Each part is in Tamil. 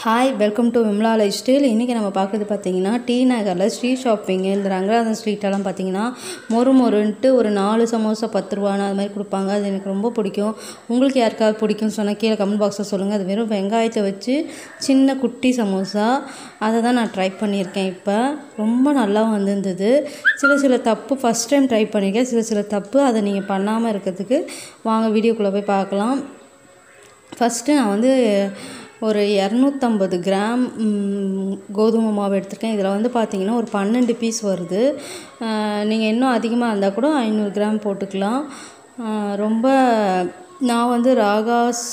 hi welcome to Vimla life style இன்றைக்கி நம்ம பார்க்குறது பார்த்தீங்கன்னா டி நகரில் ஸ்ட்ரீட் ஷாப்பிங்கு இந்த ரங்கநாதன் ஸ்ட்ரீட்டெல்லாம் பார்த்தீங்கன்னா மொறு மொறுன்ட்டு ஒரு நாலு சமோசா பத்து ரூபான்னு அது மாதிரி கொடுப்பாங்க அது எனக்கு ரொம்ப பிடிக்கும் உங்களுக்கு யாருக்காவது பிடிக்கும்னு சொன்னால் கீழே கமெண்ட் பாக்ஸில் சொல்லுங்கள் அது வெறும் வெங்காயத்தை வச்சு சின்ன குட்டி சமோசா அதை தான் நான் ட்ரை பண்ணியிருக்கேன் இப்போ ரொம்ப நல்லா வந்திருந்தது சில சில தப்பு ஃபஸ்ட் டைம் ட்ரை பண்ணியிருக்கேன் சில சில தப்பு அதை நீங்கள் பண்ணாமல் இருக்கிறதுக்கு வாங்க வீடியோக்குள்ளே போய் பார்க்கலாம் ஃபஸ்ட்டு நான் வந்து ஒரு இரநூத்தம்பது கிராம் ம், கோதுமை மாவு எடுத்திருக்கேன் இதில் வந்து பார்த்தீங்கன்னா ஒரு பன்னெண்டு பீஸ் வருது நீங்கள் இன்னும் அதிகமாக இருந்தால் கூட ஐநூறு கிராம் போட்டுக்கலாம் ஆஹ் ரொம்ப நான் வந்து ராகாஸ்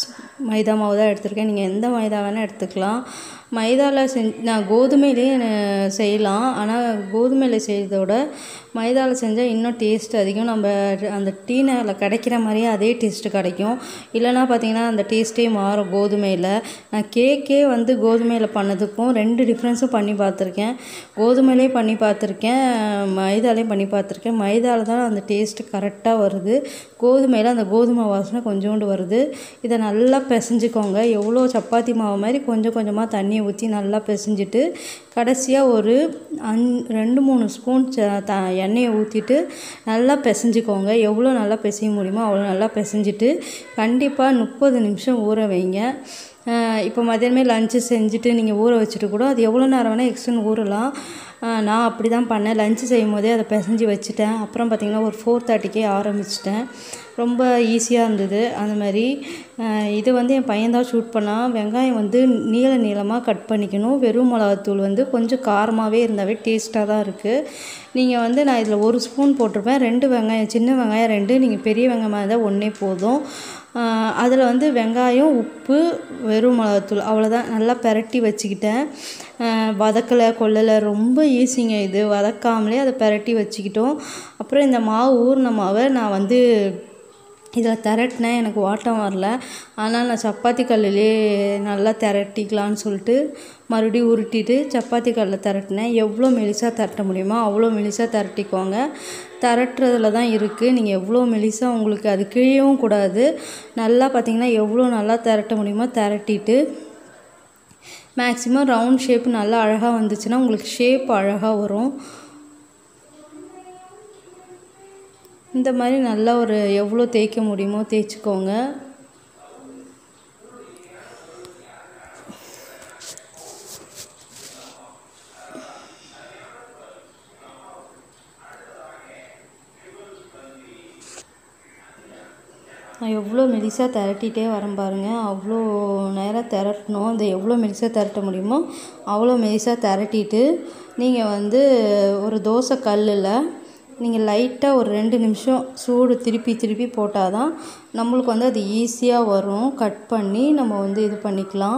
மைதா மாவு தான் எடுத்திருக்கேன் நீங்கள் எந்த மைதா வேணால் எடுத்துக்கலாம் மைதாவில் செஞ் நான் கோதுமையிலே ந- செய்யலாம் ஆனால் கோதுமையில் செய்கிறத விட மைதாவில் செஞ்சால் இன்னும் டேஸ்ட் அதிகம் நம்ம அந்த டீ நகரில் கிடைக்கிற மாதிரியே அதே டேஸ்ட்டு கிடைக்கும் இல்லைன்னா பார்த்தீங்கன்னா அந்த டேஸ்ட்டே மாறும் கோதுமையில் நான் கேக்கே வந்து கோதுமையில் பண்ணதுக்கும் ரெண்டு டிஃப்ரென்ஸும் பண்ணி பார்த்துருக்கேன் கோதுமையிலே பண்ணி பார்த்துருக்கேன் மைதாலையும் பண்ணி பார்த்துருக்கேன் மைதாவில் தான் அந்த டேஸ்ட்டு கரெக்டாக வருது கோதுமையில் அந்த கோதுமை வாசனை கொஞ்சோண்டு வருது இதை நல்லா பிசைஞ்சுக்கோங்க எவ்வளோ சப்பாத்தி மாவு மாதிரி கொஞ்சம் கொஞ்சமாக தண்ணியை ஊற்றி நல்லா பிசைஞ்சிட்டு கடைசியாக ஒரு அஞ் ரெண்டு மூணு ஸ்பூன் ச த எண்ணெயை ஊற்றிட்டு நல்லா பிசைஞ்சுக்கோங்க எவ்வளோ நல்லா பிசைய முடியுமோ அவ்வளோ நல்லா பிசைஞ்சிட்டு கண்டிப்பாக முப்பது நிமிஷம் ஊற வைங்க அஹ் இப்போ மதியானமே லஞ்சு செஞ்சுட்டு நீங்கள் ஊற வச்சுட்டு கூட அது எவ்வளோ நேரம் வேணால் எக்ஸ்டன் ஊறலாம் அஹ் நான் அப்படி தான் பண்ணேன் லஞ்சு செய்யும் போதே அதை பிசைஞ்சு வச்சுட்டேன் அப்புறம் பார்த்திங்கன்னா ஒரு ஃபோர் தேர்ட்டிக்கே ஆரம்பிச்சிட்டேன் ரொம்ப ஈஸியாக இருந்தது அந்த மாதிரி அஹ் இது வந்து என் பையன் தான் ஷூட் பண்ணான் வெங்காயம் வந்து நீள நீளமாக கட் பண்ணிக்கணும் வெறும் மிளகாத்தூள் வந்து கொஞ்சம் காரமாகவே இருந்தாவே டேஸ்ட்டாக தான் இருக்குது நீங்கள் வந்து நான் இதில் ஒரு ஸ்பூன் போட்டிருப்பேன் ரெண்டு வெங்காயம் சின்ன வெங்காயம் ரெண்டு நீங்கள் பெரிய வெங்காயமாக இருந்தால் ஒன்றே போதும் அதில் வந்து வெங்காயம் உப்பு வெறும் மிளகாத்தூள் அவ்வளோதான் நல்லா பெரட்டி வச்சுக்கிட்டேன் வதக்கலை கொள்ளலை ரொம்ப ஈஸிங்க இது வதக்காமலே அதை பெரட்டி வச்சுக்கிட்டோம் அப்புறம் இந்த மாவு ஊறின மாவை நான் வந்து இதில் திரட்டினேன் எனக்கு வாட்டம் வரல ஆனால் நான் சப்பாத்தி கல்லுலே நல்லா திரட்டிக்கலான்னு சொல்லிட்டு மறுபடியும் உருட்டிட்டு சப்பாத்தி கல்லில் திரட்டினேன் எவ்வளோ மெலிசாக திரட்ட முடியுமோ அவ்வளோ மெலிசாக திரட்டிக்கோங்க திரட்டுறதுல தான் இருக்குது நீங்கள் எவ்வளோ மெலிசாக உங்களுக்கு அது கிழியவும் கூடாது நல்லா பார்த்தீங்கன்னா எவ்வளோ நல்லா திரட்ட முடியுமோ திரட்டிட்டு மேக்ஸிமம் ரவுண்ட் ஷேப் நல்லா அழகாக வந்துச்சுன்னா உங்களுக்கு ஷேப் அழகாக வரும் இந்த மாதிரி நல்லா ஒரு எவ்வளோ தேய்க்க முடியுமோ தேய்ச்சிக்கோங்க நான் எவ்வளோ மெலிசாக திரட்டிகிட்டே வரேன் பாருங்கள் அவ்வளோ நேரம் திரட்டணும் அந்த எவ்வளோ மெலிசாக திரட்ட முடியுமோ அவ்வளோ மெலிசாக திரட்டிட்டு நீங்கள் வந்து ஒரு தோசை கல்லில் நீங்கள் லைட்டாக ஒரு ரெண்டு நிமிஷம் சூடு திருப்பி திருப்பி போட்டால் தான் நம்மளுக்கு வந்து அது ஈஸியாக வரும் கட் பண்ணி நம்ம வந்து இது பண்ணிக்கலாம்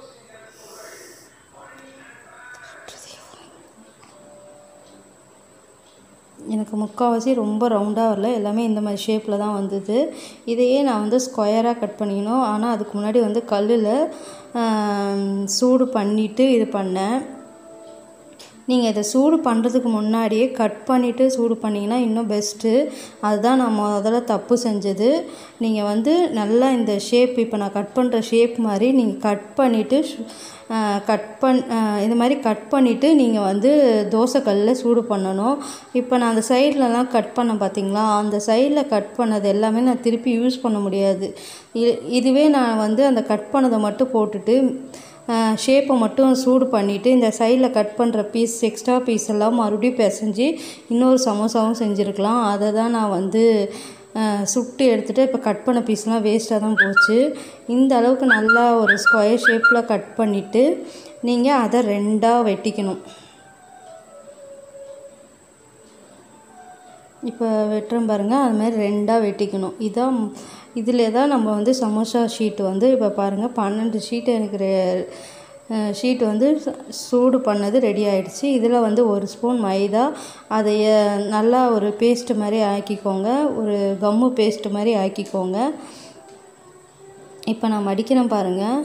எனக்கு முக்கால்வாசி ரொம்ப ரவுண்டாக வரல எல்லாமே இந்த மாதிரி ஷேப்பில் தான் வந்தது இதையே நான் வந்து ஸ்கொயராக கட் பண்ணிக்கணும் ஆனால் அதுக்கு முன்னாடி வந்து கல்லில் சூடு பண்ணிவிட்டு இது பண்ணேன் நீங்கள் இதை சூடு பண்ணுறதுக்கு முன்னாடியே கட் பண்ணிவிட்டு சூடு பண்ணிங்கன்னா இன்னும் பெஸ்ட்டு அதுதான் நான் முதல்ல தப்பு செஞ்சது நீங்கள் வந்து நல்லா இந்த ஷேப் இப்போ நான் கட் பண்ணுற ஷேப் மாதிரி நீங்கள் கட் பண்ணிவிட்டு கட் பண் அஹ் இது மாதிரி கட் பண்ணிவிட்டு நீங்கள் வந்து தோசைக்கல்லில் சூடு பண்ணணும் இப்போ நான் அந்த சைட்லலாம் கட் பண்ண பார்த்தீங்களா அந்த சைடில் கட் பண்ணது எல்லாமே நான் திருப்பி யூஸ் பண்ண முடியாது இ- இதுவே நான் வந்து அந்த கட் பண்ணதை மட்டும் போட்டுட்டு ஷேப்பை மட்டும் சூடு பண்ணிவிட்டு இந்த சைடில் கட் பண்ணுற பீஸ் எக்ஸ்ட்ரா பீஸ் எல்லாம் மறுபடியும் பிசைஞ்சு இன்னொரு சமோசாவும் செஞ்சுருக்கலாம் அதை தான் நான் வந்து அஹ், சுட்டு எடுத்துகிட்டு இப்போ கட் பண்ண பீஸ்லாம் வேஸ்ட்டாக தான் போச்சு இந்த அளவுக்கு நல்லா ஒரு ஸ்கொயர் ஷேப்பில் கட் பண்ணிவிட்டு நீங்கள் அதை ரெண்டாக வெட்டிக்கணும் இப்போ வெட்டுறோம் பாருங்கள் அது மாதிரி ரெண்டாக வெட்டிக்கணும் இதான் இதில் தான் நம்ம வந்து சமோசா ஷீட் வந்து இப்போ பாருங்கள் பன்னெண்டு ஷீட் எனக்கு ஷீட் வந்து ச- சூடு பண்ணது ரெடி ஆயிடுச்சு இதில் வந்து ஒரு ஸ்பூன் மைதா அதை அஹ், நல்லா ஒரு பேஸ்ட் மாதிரி ஆக்கிக்கோங்க ஒரு கம்மு பேஸ்ட் மாதிரி ஆக்கிக்கோங்க இப்போ நான் மடிக்கிறேன் பாருங்கள்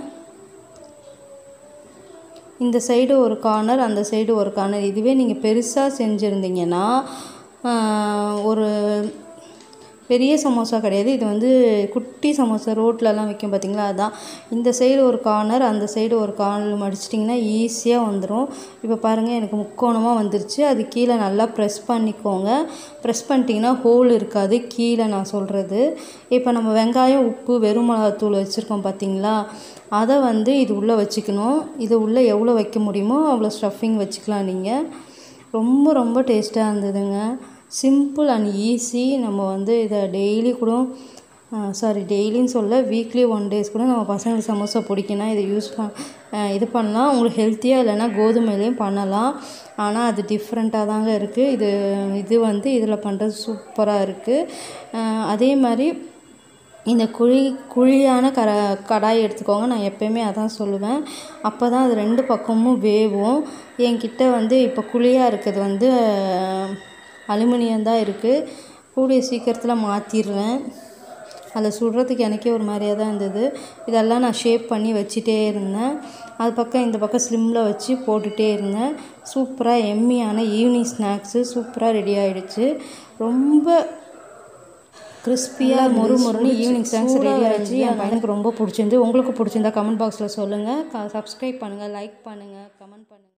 இந்த சைடு ஒரு கார்னர் அந்த சைடு ஒரு கார்னர் இதுவே நீங்கள் பெருசாக செஞ்சுருந்தீங்கன்னா ஆஹ், ஒரு பெரிய சமோசா கிடையாது இது வந்து குட்டி சமோசா ரோட்லலாம் விற்கும் பார்த்தீங்களா அதான் இந்த சைடு ஒரு கார்னர் அந்த சைடு ஒரு கார்னர் மடிச்சிட்டிங்கன்னா ஈஸியாக வந்துடும் இப்போ பாருங்கள் எனக்கு முக்கோணமாக வந்துருச்சு அது கீழே நல்லா ப்ரெஸ் பண்ணிக்கோங்க ப்ரெஸ் பண்ணிட்டீங்கன்னா ஹோல் இருக்காது கீழே நான் சொல்கிறது இப்போ நம்ம வெங்காயம் உப்பு வெறும் மிளகாத்தூள் வச்சுருக்கோம் பார்த்தீங்களா அதை வந்து இது உள்ளே வச்சுக்கணும் இது உள்ளே எவ்வளோ வைக்க முடியுமோ அவ்வளோ ஸ்டஃபிங் வச்சுக்கலாம் நீங்கள் ரொம்ப ரொம்ப டேஸ்ட்டாக இருந்ததுங்க சிம்பிள் அண்ட் ஈஸி நம்ம வந்து இதை டெய்லி கூட சாரி டெய்லின்னு சொல்ல வீக்லி ஒன் டேஸ் கூட நம்ம பசங்களுக்கு சமோசா பிடிக்குன்னா இதை யூஸ் பண் இது பண்ணலாம் உங்களுக்கு ஹெல்த்தியாக இல்லைன்னா கோதுமையிலையும் பண்ணலாம் ஆனால் அது டிஃப்ரெண்ட்டாக தாங்க இருக்குது இது இது வந்து இதில் பண்ணுறது சூப்பராக இருக்குது அதே மாதிரி இந்த குழி குழியான கர கடாய் எடுத்துக்கோங்க நான் எப்போயுமே அதான் சொல்லுவேன் அப்போ தான் அது ரெண்டு பக்கமும் வேவும் என்கிட்ட வந்து இப்போ குழியாக இருக்கிறது வந்து அலுமினியம் தான் இருக்குது கூடிய சீக்கிரத்தில் மாற்றிடுவேன் அதில் சுடுறதுக்கு எனக்கே ஒரு மாதிரியாக தான் இருந்தது இதெல்லாம் நான் ஷேப் பண்ணி வச்சுட்டே இருந்தேன் அது பக்கம் இந்த பக்கம் ஸ்லிம்மில் வச்சு போட்டுகிட்டே இருந்தேன் சூப்பராக எம்மியான ஈவினிங் ஸ்நாக்ஸு சூப்பராக ரெடி ஆகிடுச்சு ரொம்ப கிறிஸ்பியாக மொறு மொறுன்னு ஈவினிங் ஸ்நாக்ஸ் ரெடி ஆகிடுச்சு என் பையனுக்கு ரொம்ப பிடிச்சிருந்து உங்களுக்கு பிடிச்சிருந்தா கமெண்ட் பாக்ஸில் சொல்லுங்கள் சப்ஸ்கிரைப் பண்ணுங்கள் லைக் பண்ணுங்கள் கமெண்ட் பண்ணுங்கள்